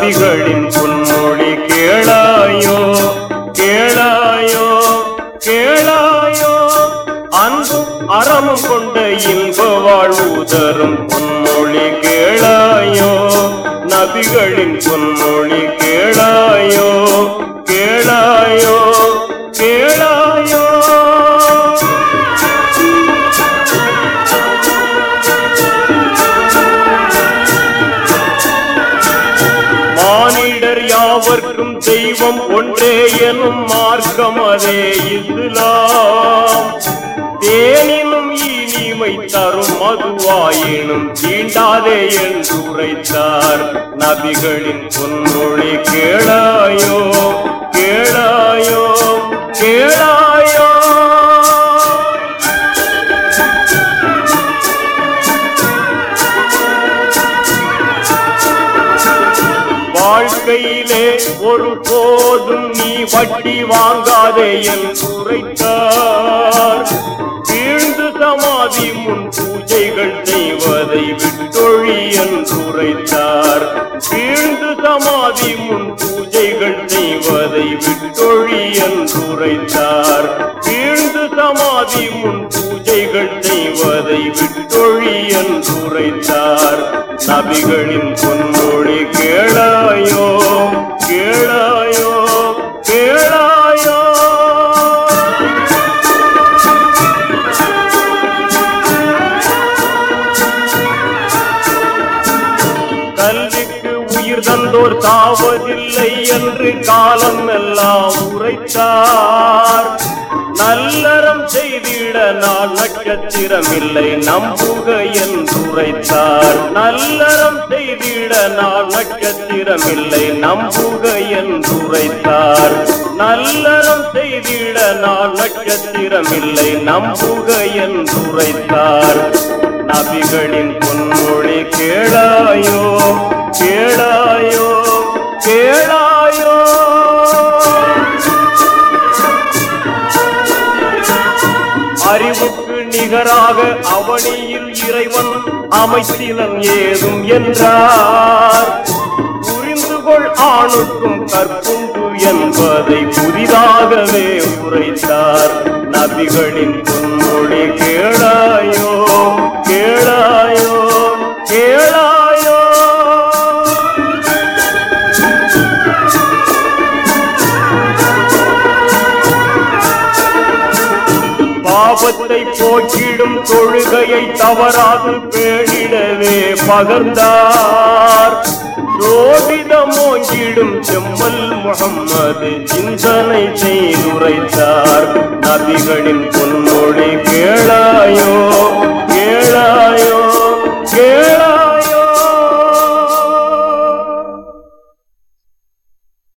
நபிகளின் பொன்மொழி கேளாயோ கேளாயோ கேளாயோ அன்பும் அறமும் கொண்ட இன்ப வாழ்வு தரும் பொன்மொழி கேளாயோ நபிகளின் பொன்மொழி கேளாயோ கேளாயோ கேளாயோ மானிடர் யாவர்க்கும் தெய்வம் ஒன்றே எனும் மார்க்கம் அதே இஸ்லாம் தேனினும் இனிமை தரும் மதுவாயினும் தீண்டாதே என்று உரைத்தார் நபிகளின் பொன்மொழி கேளாயோ கேளாயோ கேளாயோ வாழ்க்கையிலே ஒரு போதும் நீ வட்டி வாங்காதே என்று உரைத்தார் வீழ்ந்து சமாதி முன் பூஜைகள் செய்வதை விட்டொழி என்று உரைத்தார் வீழ்ந்து சமாதி முன் பூஜைகள் செய்வதை விட்டொழி என்று உரைத்தார் வீழ்ந்து சமாதி முன் பூஜைகள் செய்வதை விட்டொழி என்று உரைத்தார் நபிகளின் பொன்மொழி கேளாயோ கேளாயோ கேளாயோ கல்விக்கு உயிர் தந்தோர் சாவதில்லை என்று காலம் எல்லாம் உரைத்தார் நல்லறம் செய்திட நான் நட்சத்திரம் இல்லை நம்புக என்று உரைத்தார் நல்லறம் செய்திட நான் நட்சத்திரம் இல்லை நம்புக என்று உரைத்தார் நல்லறம் செய்திட நான் நட்சத்திரம் இல்லை நம்புக என்று உரைத்தார் நபிகளின் பொன்மொழி கேளாயோ கேளாயோ கேளாயோ அறிவுக்கு நிகராக அவனியில் இறைவன் அமைத்திலன் ஏதும் என்றார் புரிந்து கொள் ஆணுக்கும் கற்புண்டு என்பதை புதிதாகவே உரைத்தார் நபிகளின் பொன்மொழி கேளாயோ கேளாயோ கேளாயோ பாவத்தை போக்கிடும் தொழுகையை தவறாது பேணிடவே பகர்ந்தார் ரோகிதமோங்கிடும் செம்மல் முகம்மது சிந்தனை செய்துரைத்தார் நபிகளின் பொன்மொழி கேளாயோ